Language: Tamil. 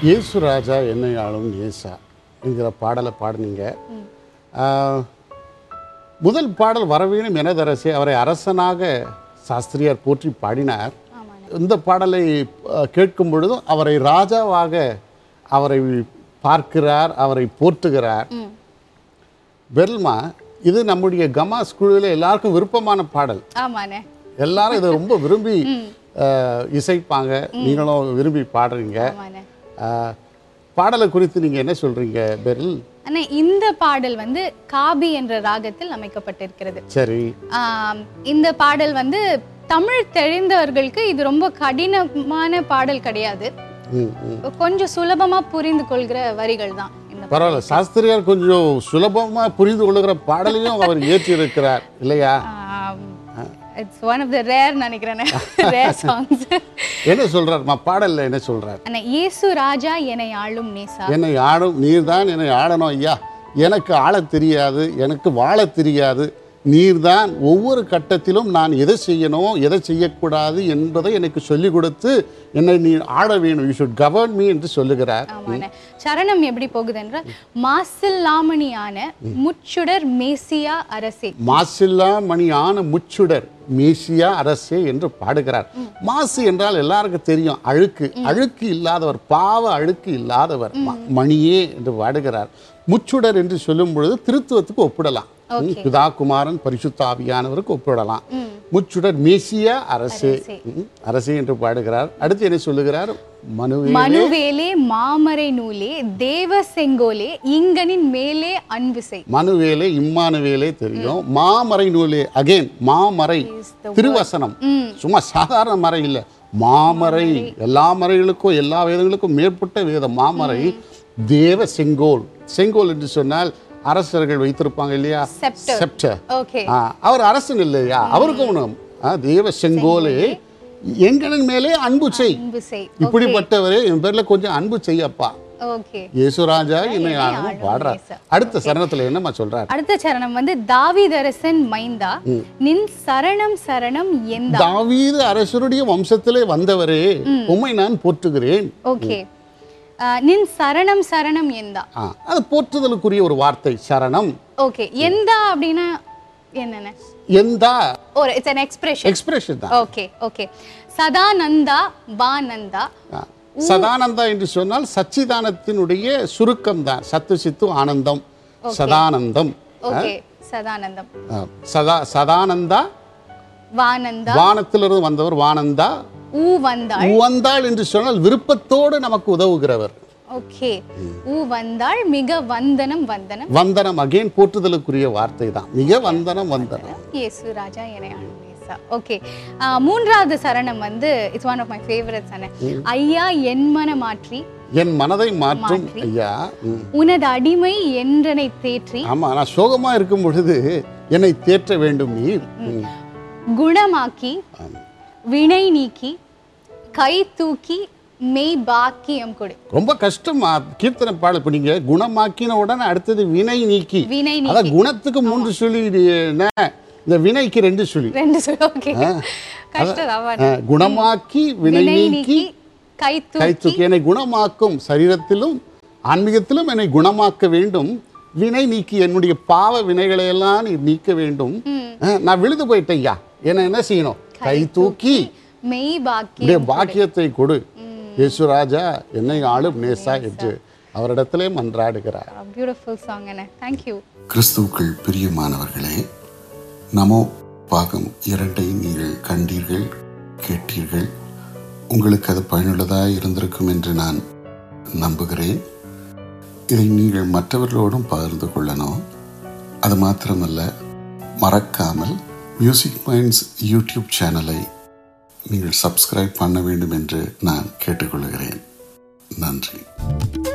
இயேசு ராஜா என்னை ஆளும் ஏசா என்கிற பாடலை பாடினீங்க ஆஹ், முதல் பாடல் வரவேணும் எனதரசே அவரை அரசனாக சாஸ்திரியார் போற்றி பாடினார் ஆமாண்ணே இந்த பாடலை அஹ், கேட்கும் பொழுதும் அவரை ராஜாவாக அவரை பார்க்கிறார் அவரை போற்றுகிறார் ம் பெர்ல்மா இது நம்முடைய கமாஸ் குழுவில் எல்லாருக்கும் விருப்பமான பாடல் ஆமாண்ணே எல்லாரும் இதை ரொம்ப விரும்பி அஹ், இசைப்பாங்க நீங்களும் விரும்பி பாடுறீங்க ஆமாண்ணே அஹ், பாடலை குறித்து நீங்கள் என்ன சொல்கிறீங்க பெர்ல் அண்ணே இந்த பாடல் வந்து காபி என்ற ராகத்தில் அமைக்கப்பட்டிருக்கிறது சரி ஆம், இந்த பாடல் வந்து தமிழ் தெரிந்தவர்களுக்கு இது ரொம்ப கடினமான பாடல் கிடையாது ம் ம் கொஞ்சம் சுலபமா புரிந்து கொள்கிற வரிகள் தான் இந்த பரவாயில்ல சாஸ்திரியார் கொஞ்சம் சுலபமாக புரிந்து கொள்ளுகிற பாடலையும் அவர் ஏற்றிருக்கிறார் இல்லையா it's one of the rare நினைக்கிறேன் ரேர் சாங்ஸ் என்ன சொல்றாருமா பாடல்ல என்ன சொல்றார் அண்ணா இயேசு ராஜா என்னை ஆளும் நேசா என்னை ஆடும் நீர்தான் என்னை ஆடணும் ஐயா எனக்கு ஆளத் தெரியாது எனக்கு வாழத் தெரியாது நீர்தான் ஒவ்வொரு கட்டத்திலும் நான் எதை செய்யணும் எதை செய்யக்கூடாது என்பதை எனக்கு சொல்லிக் கொடுத்து என்னை நீ ஆட வேணும் யூ ஷுட் கவர்ன் மீ என்று சொல்லுகிறார் ஆமாண்ணே சரணம் எப்படி போகுது என்றால் மாசில்லாமணியான முச்சுடர் மேசியா அரசே மாசில்லா மணியான முச்சுடர் மேசியா அரசே என்று பாடுகிறார் மாசு என்றால் எல்லாருக்கும் தெரியும் அழுக்கு அழுக்கு இல்லாதவர் பாவ அழுக்கு இல்லாதவர் ம- மணியே என்று பாடுகிறார் முச்சுடர் என்று சொல்லும் பொழுது திருத்துவத்துக்கு ஒப்பிடலாம் ம், பிதா குமாரன் பரிசுத்த ஆவியானவருக்கு ஒப்பிடலாம் முச்சுடர் மேசியா அரசே ம், அரசே என்று பாடுகிறார் அடுத்து என்ன சொல்லுகிறார் மனுவே மனுவேலே மாமரை நூலே தேவ செங்கோலே இங்கனின் மேலே அன்பு செய் மனுவேலே இம்மானுவேலே தெரியும் மாமறை நூலே அகைன் மாமறை திருவசனம் சும்மா சாதாரண மறை இல்லை மாமறை எல்லா மறைகளுக்கும் எல்லா வேதங்களுக்கும் மேற்பட்ட வேதம் மாமறை தேவ செங்கோல் செங்கோல் என்று சொன்னால் அரசர்கள் வைத்திருப்பாங்க இல்லையா Scepter. செப்டர் ஓகே அவர் அரசன் இல்லையா அவருக்கும் ஒண்ணும். ஆ, தேவ செங்கோலே எங்களின் மேலே அன்பு செய் அன்பு செய் இப்படிப்பட்டவரே என் பேர்ல கொஞ்சம் அன்பு செய்யப்பா ஓகே இயேசுராஜா என்னை ஆளும் ஆளும் பாடுறார் இயேசு. அடுத்த சரணத்துல என்னம்மா சொல்றார் அடுத்த சரணம் வந்து தாவிதரசன் மைந்தா நின் சரணம் சரணம் எந்தா தாவீது அரசருடைய வம்சத்திலே வந்தவரே உம்மை நான் போற்றுகிறேன் ஓகே நின் சரணம் சரணம் எந்தா ஆ, அது போற்றுதலுக்குரிய ஒரு வார்த்தை சரணம் ஓகே எந்தா அப்படின்னா என்னென்ன எந்தா ஒரு இட்ஸ் an எக்ஸ்பிரஷன் எக்ஸ்பிரஷன் தான் ஓகே ஓகே சதானந்தா வானந்தா ஆ. சதானந்தா என்று சொன்னால் சச்சிதானத்தினுடைய சுருக்கம் தான் சத்து சித்து ஆனந்தம் சதானந்தம் ஓகே சதானந்தம் ஆ, சதா சதானந்தா வானந்தா வானத்திலிருந்து வந்தவர் வானந்தா ஊ வந்தாள் வந்தாள் என்று சொன்னால் விருப்பத்தோடு நமக்கு உதவுகிறவர் ஓகே ஊ வந்தாள் மிக வந்தனம் வந்தனம் வந்தனம் அகைன் போற்றுதலுக்குரிய வார்த்தை தான் மிக வந்தனம் வந்தனம் இயேசு ராஜா என்னை ஆளுநேசா ஓகே மூன்றாவது சரணம் வந்து it's one of my favourite சரணம் ஐயா என் மன மாற்றி என் மனதை மாற்றும் ஐயா ம். உனது அடிமை என்றனை தேற்றி ஆமா நான் சோகமா இருக்கும் பொழுது என்னை தேற்ற வேண்டும் நீர் ம். குணமாக்கி வினை நீக்கி கை தூக்கி மெய் பாக்கியம் கொடு ரொம்ப கஷ்டமா கீர்த்தனை பாடல் இப்போ நீங்க குணமாக்கின உடனே அடுத்தது வினை நீக்கி வினை நீ அதான் குணத்துக்கு மூன்று சொல்லி என்ன இந்த வினைக்கு ரெண்டு சொல்லி ரெண்டு சொல் ஓகே கஷ்டம் ஆ, குணமாக்கி வினை வினை நீக்கி நீக்கி கை தூக்கி கை தூக்கி என்னை குணமாக்கும் சரீரத்திலும் ஆன்மீகத்திலும் என்னை குணமாக்க வேண்டும் வினை நீக்கி என்னுடைய பாவ வினைகளை எல்லாம் நீ நீக்க வேண்டும் ஆ, நான் விழுது போயிட்டேன் ஐயா என்ன என்ன செய்யணும் கை தூக்கி மெய் பாக்கியம் உடைய பாக்கியத்தை கொடு இயேசுராஜா என்னை ஆளும் நேசா என்று அவரிடத்திலே மன்றாடுகிறார் பியூட்டிஃபுல் சாங் என்ன தேங்க்யூ கிறிஸ்துவுக்குள் பிரியமானவர்களே நமோ பாகம் இரண்டை நீங்கள் கண்டீர்கள் கேட்டீர்கள் உங்களுக்கு அது பயனுள்ளதாக இருந்திருக்கும் என்று நான் நம்புகிறேன் இதை நீங்கள் மற்றவர்களோடும் பகிர்ந்து கொள்ளணும் அது மாத்திரமல்ல மறக்காமல் மியூசிக் மைண்ட்ஸ் யூடியூப் சேனலை நீங்கள் சப்ஸ்கிரைப் பண்ண வேண்டும் என்று நான் கேட்டுக்கொள்கிறேன் நன்றி